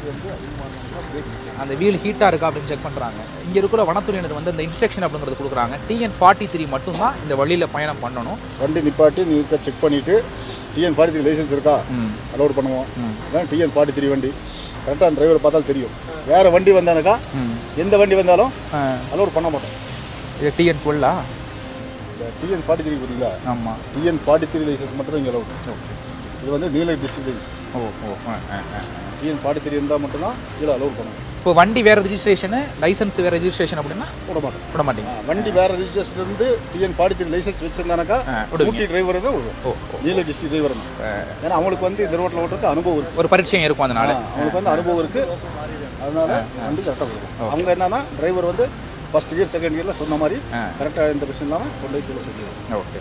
வந்து அதிகமாக பிரேக் அந்த வீல் ஹீட்டாக இருக்கா அப்படின்னு செக் பண்ணுறாங்க இங்கே இருக்கிற வனத்துறையினர் வந்து இந்த இன்ஸ்ட்ரக்ஷன் அப்படிங்கிறது கொடுக்குறாங்க டிஎன் ஃபார்ட்டி த்ரீ மட்டும்தான் இந்த வழியில் பயணம் பண்ணணும் வண்டி நிப்பாட்டி நீட்டாக செக் பண்ணிவிட்டு டிஎன் ஃபார்ட்டி த்ரீ லைசன்ஸ் இருக்கா அலோட் பண்ணுவோம் ம். அதான் டிஎன் ஃபார்ட்டி த்ரீ வண்டி கரெக்டாக அந்த டிரைவர் பார்த்தாலும் தெரியும் வேறு வண்டி வந்தானுக்கா ம் எந்த வண்டி வந்தாலும் ஆ, அலோட் பண்ண மாட்டோம் இது டிஎன் டுவெல்லா இந்த டிஎன் ஃபார்ட்டி த்ரீ பார்த்தீங்களா ஆமாம் டிஎன் ஃபார்ட்டி த்ரீ லைசன்ஸ் மட்டும் தான் இங்கே அலோட் இது வந்து நீலகிரி டிஸ்ட்ரிக்ட் லைசன்ஸ் ஓ ஓ ஆ ஆ ஆ டிஎன் ஃபார்ட்டி த்ரீ இருந்தால் மட்டும்தான் இதில் அலோட் பண்ணுவோம் இப்போ வண்டி வேறு ரெஜிஸ்ட்ரேஷனு லைசன்ஸ் வேறு ரெஜிஸ்ட்ரேஷன் அப்படின்னா விட மாட்டோம் விட மாட்டீங்க ஆ, வண்டி வேறு ரிஜிஸ்ட்ரேஷன் இருந்து டிஎன் ஃபார்ட்டி த்ரீ லைசன்ஸ் வச்சிருந்தானாக்கா ஆ, விடுவீங்க. ஊட்டி டிரைவர் தான் விடுவோம் ஓ ஓ நீலகிரி டிஸ்ட்ரிக்ட் டிரைவர் தான் ஏன்னா அவங்களுக்கு வந்து இந்த ரோட்டில் ஓட்டுறதுக்கு அனுபவம் இருக்குது ஒரு பரீட்சையும் இருக்கும் அதனால அவங்களுக்கு வந்து அனுபவம் இருக்குது அதனால வண்டி கரெக்டாக போகும் அவங்க என்னன்னா டிரைவர் வந்து ஃபர்ஸ்ட் இயர் செகண்ட் இயரில் சொன்ன மாதிரி ஆ. கரெக்டாக எந்த பிரச்சனை இல்லாமல் கொண்டு போய் கீழே சொல்லிடுவோம் ஓகே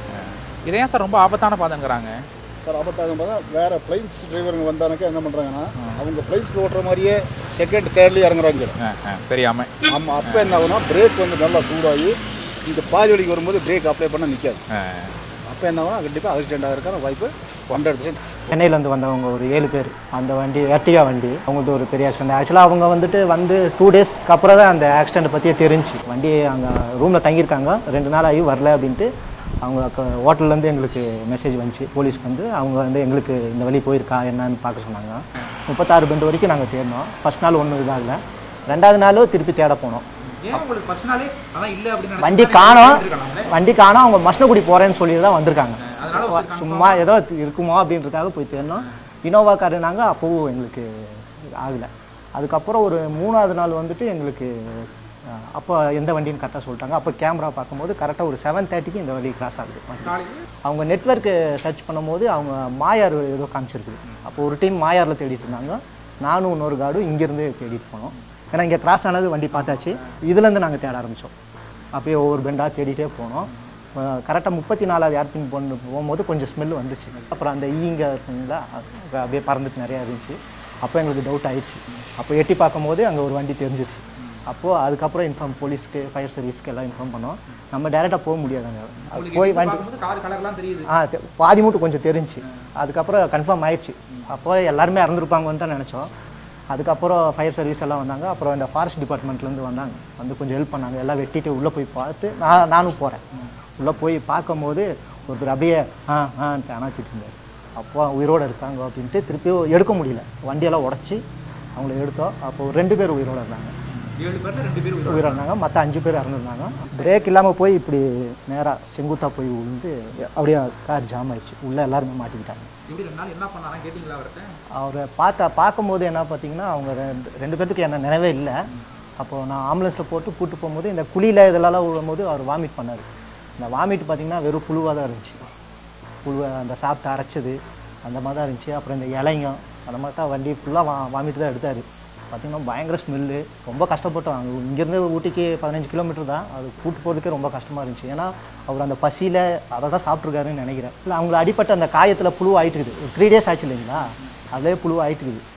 இதை ஏன் சார் ரொம்ப ஆபத்தான பாதங்கிறாங்க சார் ஆபத்தாக பார்த்தா வேறு ஃப்ளைட்ஸ் டிரைவருங்க வந்தானாக்கா என்ன பண்ணுறாங்கன்னா அவங்க ஃப்ளைட்ஸில் ஓட்டுற மாதிரியே செகண்ட் தேர்ட்லேயே இறங்குறாங்க ஆ ஆ தெரியாமல் ஆமாம் அப்போ என்ன ஆகுனா பிரேக் வந்து நல்லா சூடாகி இந்த பாதி வலிக்கு வரும்போது பிரேக் அப்ளை பண்ண நிற்காது ஆ அப்போ என்ன ஆகுனா கண்டிப்பாக ஆக்சிடென்ட் ஆகிறதுக்கான வாய்ப்பு ஹண்ட்ரட் பர்சன்ட் சென்னையிலேருந்து வந்தவங்க ஒரு ஏழு பேர் அந்த வண்டி எர்டிகா வண்டி அவங்களுக்கு ஒரு பெரிய ஆக்சிடென்ட் ஆக்சுவலாக அவங்க வந்துட்டு வந்து டூ டேஸ்க்கு அப்புறம் தான் அந்த ஆக்சிடென்ட் பற்றியே தெரிஞ்சு வண்டி அங்கே ரூமில் தங்கியிருக்காங்க ரெண்டு நாள் ஆகி வரல அப்படின்ட்டு அவங்க ஹோட்டல்லேருந்து எங்களுக்கு மெசேஜ் வந்துச்சு போலீஸ்க்கு வந்து அவங்க வந்து எங்களுக்கு இந்த வழி போயிருக்கா என்னன்னு பார்க்க சொன்னாங்க முப்பத்தாறு பெண்டு வரைக்கும் நாங்கள் தேடினோம் ஃபர்ஸ்ட் நாள் ஒன்றும் இதாகல ரெண்டாவது நாளும் திருப்பி தேட போனோம் ஏன் உங்களுக்கு ஃபர்ஸ்ட் நாளே அதான் இல்லை அப்படின்னு வண்டி காணோம் வண்டி காணோம் அவங்க மஷ்னகுடி போகிறேன்னு சொல்லி தான் வந்திருக்காங்க அதனால சும்மா ஏதோ இருக்குமோ அப்படின்றதுக்காக போய் தேடினோம் இனோவா காருனாங்க அப்போவும் எங்களுக்கு ஆகலை அதுக்கப்புறம் ஒரு மூணாவது நாள் வந்துட்டு எங்களுக்கு அஹ், அப்போ எந்த வண்டின்னு கரெக்டாக சொல்லிட்டாங்க அப்போ கேமரா பார்க்கும்போது கரெக்டாக ஒரு செவன் தேர்ட்டிக்கு இந்த வண்டி கிராஸ் ஆகுது வண்டி. அவங்க நெட்வொர்க்கு சர்ச் பண்ணும்போது அவங்க மாயார் ஏதோ காமிச்சிருக்குது அப்போ ஒரு டீம் மாயாரில் தேடிட்டு இருந்தாங்க நானும் இன்னொரு கார்டும் இங்கேருந்து தேடிட்டு போனோம் ஏன்னா இங்கே கிராஸ் ஆனது வண்டி பார்த்தாச்சு இதுலேருந்து நாங்கள் தேட ஆரம்பித்தோம் அப்படியே ஒவ்வொரு பெண்டாக தேடிட்டே போனோம் கரெக்டாக முப்பத்தி நாலாவது ஏர்பின் பொண்ணு போகும்போது கொஞ்சம் ஸ்மெல் வந்துச்சு அப்புறம் அந்த ஈங்க இருக்குங்களா அது அப்படியே பறந்துட்டு நிறையா இருந்துச்சு அப்போ எங்களுக்கு டவுட் ஆயிடுச்சு அப்போ எட்டி பார்க்கும்போது அங்கே ஒரு வண்டி தெரிஞ்சிச்சு அப்போது அதுக்கப்புறம் இன்ஃபார்ம் போலீஸ்க்கு ஃபயர் சர்வீஸ்க்கு எல்லாம் இன்ஃபார்ம் பண்ணோம் நம்ம டேரெக்டாக போக முடியாது அங்கே போய் வண்டி கார் கலர்லாம் தெரியுது ஆ தெ- பாதி மூட்டு கொஞ்சம் தெரிஞ்சுச்சு அதுக்கப்புறம் கன்ஃபார்ம் ஆயிடுச்சு அப்போ எல்லாருமே இறந்துருப்பாங்கன்னு தான் நினச்சோம் அதுக்கப்புறம் ஃபயர் சர்வீஸ் எல்லாம் வந்தாங்க அப்புறம் இந்த ஃபாரஸ்ட் டிபார்ட்மெண்ட்லேருந்து வந்தாங்க வந்து கொஞ்சம் ஹெல்ப் பண்ணாங்க எல்லாம் வெட்டிட்டு உள்ளே போய் பார்த்து நான் நானும் போகிறேன் உள்ளே போய் பார்க்கும்போது ஒருத்தர் அப்படியே ஆ ஆன்ட்டு அணாச்சிட்டு இருந்தார் அப்போ உயிரோடு இருக்காங்க அப்படின்ட்டு திருப்பியும் எடுக்க முடியல வண்டியெல்லாம் உடச்சி அவங்கள எடுத்தோம் அப்போ ரெண்டு பேர் உயிரோடு இருந்தாங்க ஏழு பேர்ல ரெண்டு பேர் உயிரோட உயிரிழந்தாங்க மற்ற அஞ்சு பேர் இறந்துருந்தாங்க பிரேக் இல்லாமல் போய் இப்படி நேராக செங்குத்தாக போய் விழுந்து அப்படியே கார் ஜாம் ஆயிடுச்சு உள்ளே எல்லாருமே மாட்டிக்கிட்டாங்க எப்படி ரெண்டு நாள் என்ன பண்ணாரா கேட்டிங்களா அவர்கிட்ட அவரை பார்த்தா பார்க்கும்போது என்ன பார்த்தீங்கன்னா அவங்க ரெண்டு ரெண்டு பேர்த்துக்கு என்ன நினைவே இல்லை அப்போது நான் ஆம்புலன்ஸில் போட்டு கூட்டு போகும்போது இந்த குழியில் இதெல்லாம் விழும்போது அவர் வாமிட் பண்ணார் இந்த வாமிட் பார்த்தீங்கன்னா வெறும் புழுவாக தான் இருந்துச்சு புழுவை அந்த சாப்பிட்டு அரைச்சது அந்த மாதிரி தான் இருந்துச்சு அப்புறம் இந்த இலைங்க அந்த மாதிரி தான் வண்டி ஃபுல்லாக வா வாமிட்டு தான் எடுத்தார் பார்த்தீங்கன்னா பயங்கர ஸ்மெல்லு ரொம்ப கஷ்டப்பட்டோம் அங்கே இங்கேருந்து ஊட்டிக்கு பதினஞ்சு கிலோமீட்டர் தான் அது கூட்டு போகிறதுக்கே ரொம்ப கஷ்டமாக இருந்துச்சு ஏன்னா அவர் அந்த பசியில் அதை தான் சாப்பிட்ருக்காருன்னு நினைக்கிறேன் இல்லை அவங்களுக்கு அடிப்பட்ட அந்த காயத்தில் புழு ஆயிட்டுக்குது ஒரு த்ரீ டேஸ் ஆச்சு இல்லைங்களா அதிலே புழு ஆயிட்டுக்குது